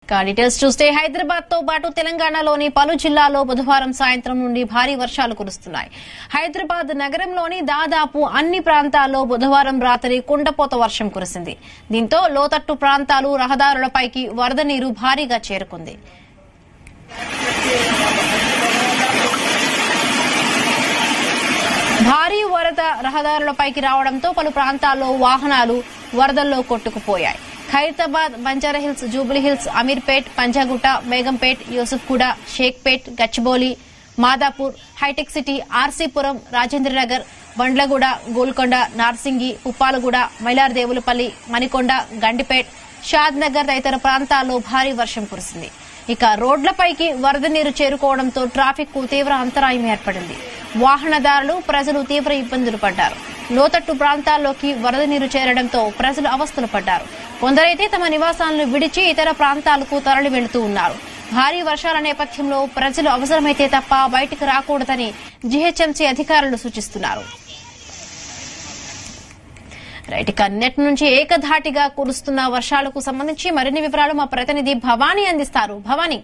ఇక డీటెయిల్స్ చూస్తే హైదరాబాద్ తో పాటు తెలంగాణలోని పలు జిల్లాల్లో బుధవారం సాయంత్రం నుండి భారీ వర్షాలు కురుస్తున్నాయి హైదరాబాద్ నగరంలోని దాదాపు అన్ని ప్రాంతాల్లో బుధవారం రాత్రి కుండపోత వర్షం కురిసింది దీంతో లోతట్టు ప్రాంతాలు రహదారులపైకి వరద నీరు భారీగా చేరుకుంది భారీ వరద రహదారులపైకి రావడంతో పలు ప్రాంతాల్లో వాహనాలు వరదల్లో కొట్టుకుపోయాయి ఖైరతాబాద్ బంజారాహిల్స్ జూబ్లీహిల్స్ అమీర్పేట్ పంజాగుట్ట బేగంపేట్ యూసుఫ్గూడ షేక్పేట్ గచ్చిబౌలి మాదాపూర్ హైటెక్ సిటీ ఆర్సీపురం రాజేంద్రనగర్ బండ్లగూడ గోల్కొండ నార్సింగి ఉప్పాలగూడ మైలార్దేవులపల్లి మణికొండ గండిపేట్ షాద్ నగర్ తదితర ప్రాంతాల్లో భారీ వర్షం కురిసింది ఇక రోడ్లపైకి వరద నీరు చేరుకోవడంతో ట్రాఫిక్ కు తీవ్ర అంతరాయం ఏర్పడింది వాహనదారులు ప్రజలు తీవ్ర ఇబ్బందులు పడ్డారు లోతట్టు ప్రాంతాల్లోకి వరద నీరు చేరడంతో ప్రజలు అవస్థలు పడ్డారు కొందరైతే తమ నివాసాలను విడిచి ఇతర ప్రాంతాలకు తరలి వెళుతూ ఉన్నారు భారీ వర్షాల నేపథ్యంలో ప్రజలు అవసరమైతే తప్ప బయటకు రాకూడదని జీహెచ్ఎంసీ అధికారులు సూచిస్తున్నారు రైట్ ఇక నెట్ నుంచి ఏకధాటిగా కురుస్తున్న వర్షాలకు సంబంధించి మరిన్ని వివరాలు మా ప్రతినిధి భవానీ అందిస్తారు Bhavani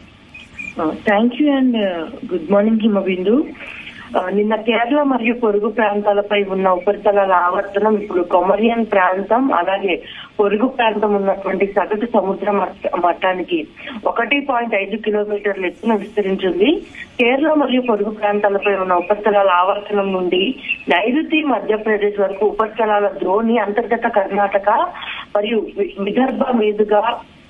thank you and good morning Himabindu ఆ, నిన్న కేరళ మరియు పొరుగు ప్రాంతాలపై ఉన్న ఉపరితలాల ఆవర్తనం ఇప్పుడు కొమరియన్ ప్రాంతం అలాగే పొరుగు ప్రాంతం ఉన్నటువంటి సగటు సముద్ర మట్ట- మట్టానికి ఒకటి పాయింట్ ఐదు కిలోమీటర్ల ఎత్తున విస్తరించింది కేరళ మరియు పొరుగు ప్రాంతాలపై ఉన్న ఉపరితలాల ఆవర్తనం నుండి నైరుతి మధ్యప్రదేశ్ వరకు ఉపరితలాల ద్రోణి అంతర్గత కర్ణాటక మరియు వి- విదర్భ మీదుగా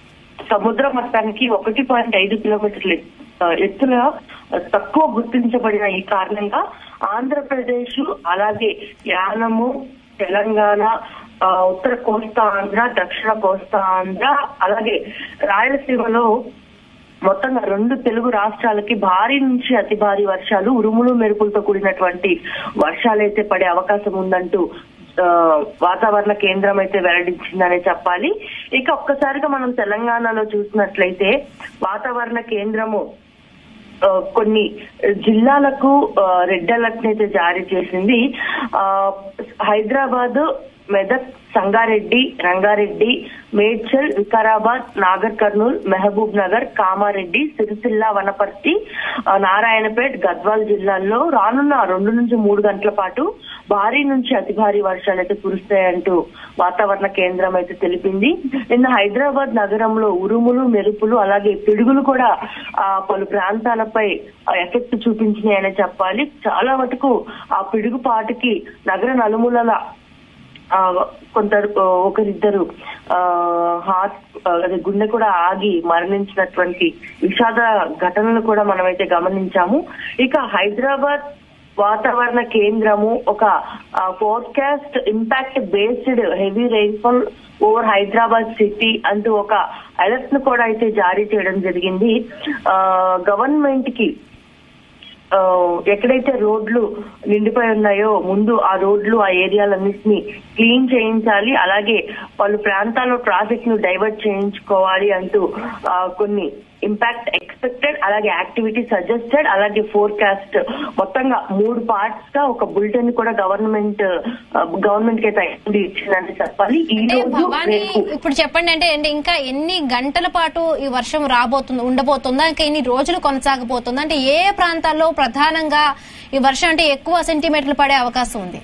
సముద్ర మట్టానికి ఒకటి పాయింట్ ఐదు కిలోమీటర్ల ఎత్- ఆ, ఎత్తున తక్కువ గుర్తించబడిన ఈ కారణంగా ఆంధ్రప్రదేశ్ అలాగే యానము తెలంగాణ ఆ, ఉత్తర కోస్తా ఆంధ్ర దక్షిణ కోస్తా ఆంధ్ర అలాగే రాయలసీమలో మొత్తంగా రెండు తెలుగు రాష్ట్రాలకి భారీ నుంచి అతి భారీ వర్షాలు ఉరుములు మెరుపులతో కూడినటువంటి వర్షాలైతే పడే అవకాశం ఉందంటూ ఆ, వాతావరణ కేంద్రం అయితే వెల్లడించిందనే చెప్పాలి ఇక ఒక్కసారిగా మనం తెలంగాణలో చూసినట్లయితే వాతావరణ కేంద్రము ఆ, కొన్ని జిల్లాలకు ఆ, రెడ్ అలర్ట్ అయితే జారీ చేసింది ఆ, హైదరాబాద్ మెదక్ సంగారెడ్డి రంగారెడ్డి మేడ్చల్ వికారాబాద్ నాగర్ కర్నూల్ మహబూబ్ నగర్ కామారెడ్డి సిరిసిల్ల వనపర్తి ఆ, నారాయణపేట్ గద్వాల్ జిల్లాల్లో రానున్న రెండు నుంచి మూడు గంటల పాటు భారీ నుంచి అతి భారీ వర్షాలు అయితే కురుస్తాయంటూ వాతావరణ కేంద్రం అయితే తెలిపింది నిన్న హైదరాబాద్ నగరంలో ఉరుములు మెరుపులు అలాగే పిడుగులు కూడా ఆ పలు ప్రాంతాలపై ఎఫెక్ట్ చూపించినాయని చెప్పాలి చాలా మటుకు ఆ పిడుగుపాటుకి నగర నలుమూలల ఆ, కొందరు ఆ, ఒకరిద్దరు ఆ, హార్ట్ ఆ, అదే గుండె కూడా ఆగి మరణించినటువంటి విషాద ఘటనలు కూడా మనమైతే గమనించాము ఇక హైదరాబాద్ వాతావరణ కేంద్రము ఒక forecast impact based heavy rainfall over Hyderabad city అంటూ ఒక అలర్ట్ ను కూడా అయితే జారీ చేయడం జరిగింది గవర్నమెంట్ కి ఆ, ఎక్కడైతే రోడ్లు నిండిపోయి ఉన్నాయో ముందు ఆ రోడ్లు ఆ ఏరియాలన్నింటినీ క్లీన్ చేయించాలి అలాగే పలు ప్రాంతాల్లో ట్రాఫిక్ ను డైవర్ట్ చేయించుకోవాలి అంటూ ఆ, కొన్ని ఇంపాక్ట్ ఎక్స్పెక్టెడ్ అలాగే యాక్టివిటీ సజెస్టెడ్ అలాగే ఫోర్కాస్ట్ మొత్తంగా మూడు పార్ట్స్ గా ఒక బులెటిన్ కూడా గవర్నమెంట్ గవర్నమెంట్ కి అయితే అయింది ఇచ్చిందని చెప్పాలి ఈ అంటే రోజు భవానీ రేపు ఇప్పుడు చెప్పండి అంటే అంటే ఇంకా ఎన్ని గంటల పాటు ఈ వర్షం రాబోతుంది ఉండబోతుందా ఇంకా ఎన్ని రోజులు కొనసాగబోతుందా అంటే ఏ ఏ ప్రాంతాల్లో ప్రధానంగా ఈ వర్షం అంటే ఎక్కువ సెంటీమీటర్లు పడే అవకాశం ఉంది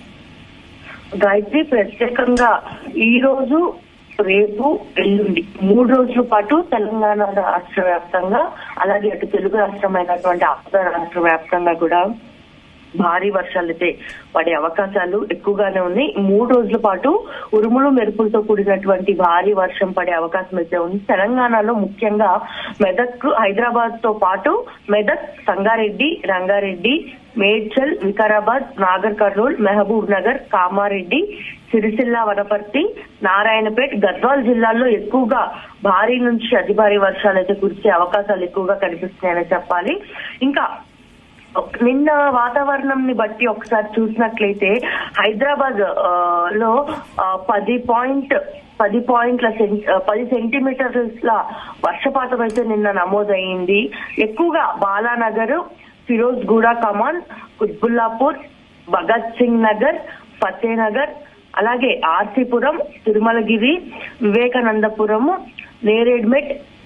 గాయత్రి ప్రత్యేకంగా ఈ రోజు రేపు ఎల్లుండి మూడు రోజుల పాటు తెలంగాణ రాష్ట్ర వ్యాప్తంగా అలాగే అటు తెలుగు రాష్ట్రమైనటువంటి ఆంధ్ర రాష్ట్ర వ్యాప్తంగా కూడా భారీ వర్షాలు అయితే పడే అవకాశాలు ఎక్కువగానే ఉన్నాయి ఈ మూడు రోజుల పాటు ఉరుములు మెరుపులతో కూడినటువంటి భారీ వర్షం పడే అవకాశం అయితే ఉంది తెలంగాణలో ముఖ్యంగా మెదక్ హైదరాబాద్ తో పాటు మెదక్ సంగారెడ్డి రంగారెడ్డి మేడ్చల్ వికారాబాద్ నాగర్ కర్నూల్ మహబూబ్ నగర్ కామారెడ్డి సిరిసిల్ల వనపర్తి నారాయణపేట్ గద్వాల్ జిల్లాల్లో ఎక్కువగా భారీ నుంచి అతి భారీ వర్షాలు అయితే కురిసే అవకాశాలు ఎక్కువగా కనిపిస్తున్నాయని చెప్పాలి ఇంకా నిన్న వాతావరణం ని బట్టి ఒకసారి చూసినట్లయితే హైదరాబాద్ ఆ, లో ఆ, పది పాయింట్ పది పాయింట్ల సెం- ఆ, పది సెంటీమీటర్ల వర్షపాతం అయితే నిన్న నమోదైంది ఎక్కువగా బాలానగర్ ఫిరోజ్ గూడ కమాన్ కుత్బుల్లాపూర్ భగత్ సింగ్ నగర్ ఫతేనగర్ అలాగే ఆర్సీపురం తిరుమలగిరి వివేకానందపురము నేరేడ్మెట్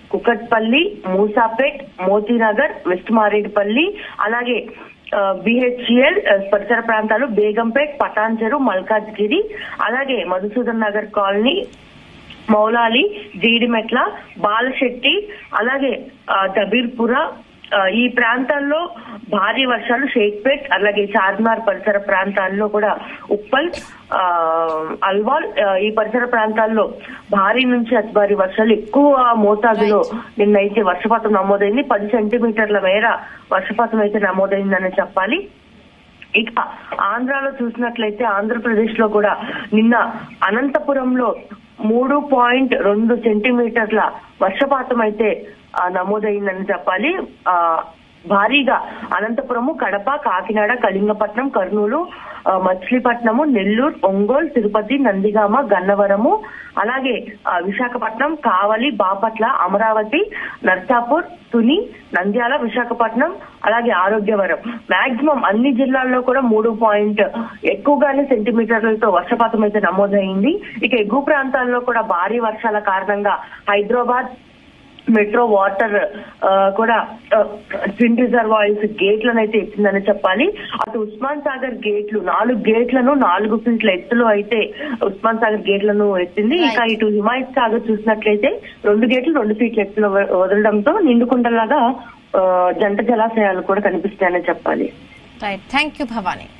కుకట్పల్లి మూసాపేట్ మోతీనగర్ వెస్ట్ మారేడుపల్లి అలాగే బిహెచ్ఎల్ పరిసర ప్రాంతాలు బేగంపేట్ పటాన్చెరు మల్కాజ్గిరి అలాగే మధుసూదన్ నగర్ కాలనీ మౌలాలి జీడిమెట్ల బాలశెట్టి అలాగే ఆ, దబీర్పుర ఆ, ఈ ప్రాంతాల్లో భారీ వర్షాలు షేక్పేట్ అలాగే చార్మినార్ పరిసర ప్రాంతాల్లో కూడా ఉప్పల్ ఆ, అల్వాల్ ఆ, ఈ పరిసర ప్రాంతాల్లో భారీ నుంచి అతి భారీ వర్షాలు ఎక్కువ మోతాదులో నిన్నైతే వర్షపాతం నమోదైంది పది సెంటీమీటర్ల మేర వర్షపాతం అయితే నమోదైందని చెప్పాలి ఇక ఆంధ్రాలో చూసినట్లయితే ఆంధ్రప్రదేశ్ లో కూడా నిన్న అనంతపురంలో మూడు పాయింట్ రెండు సెంటీమీటర్ల వర్షపాతం అయితే ఆ, నమోదైందని చెప్పాలి ఆ భారీగా అనంతపురము కడప కాకినాడ కళింగపట్నం కర్నూలు ఆ, మచిలీపట్నము నెల్లూరు ఒంగోలు తిరుపతి నందిగామ గన్నవరము అలాగే ఆ, విశాఖపట్నం కావలి బాపట్ల అమరావతి నర్సాపూర్ తుని నంద్యాల విశాఖపట్నం అలాగే ఆరోగ్యవరం మాక్సిమం అన్ని జిల్లాల్లో కూడా మూడు పాయింట్ ఎక్కువగానే సెంటీమీటర్లతో వర్షపాతం అయితే నమోదైంది ఇక ఎగువ ప్రాంతాల్లో కూడా భారీ వర్షాల కారణంగా హైదరాబాద్ మెట్రో వాటర్ ఆ, కూడా ట్విన్ రిజర్వాయర్స్ గేట్లను అయితే ఎత్తిందని చెప్పాలి అటు ఉస్మాన్ సాగర్ గేట్లు నాలుగు గేట్లను నాలుగు ఫీట్ల ఎత్తులో అయితే ఉస్మాన్ సాగర్ గేట్లను ఎత్తింది ఇక ఇటు హిమాయత్ సాగర్ చూసినట్లయితే రెండు గేట్లు రెండు ఫీట్ల ఎత్తులో వ- వదలడంతో నిండుకుండలాగా ఆ, జంట జలాశయాలు కూడా కనిపిస్తాయని చెప్పాలి రైట్ థ్యాంక్ యూ భవానీ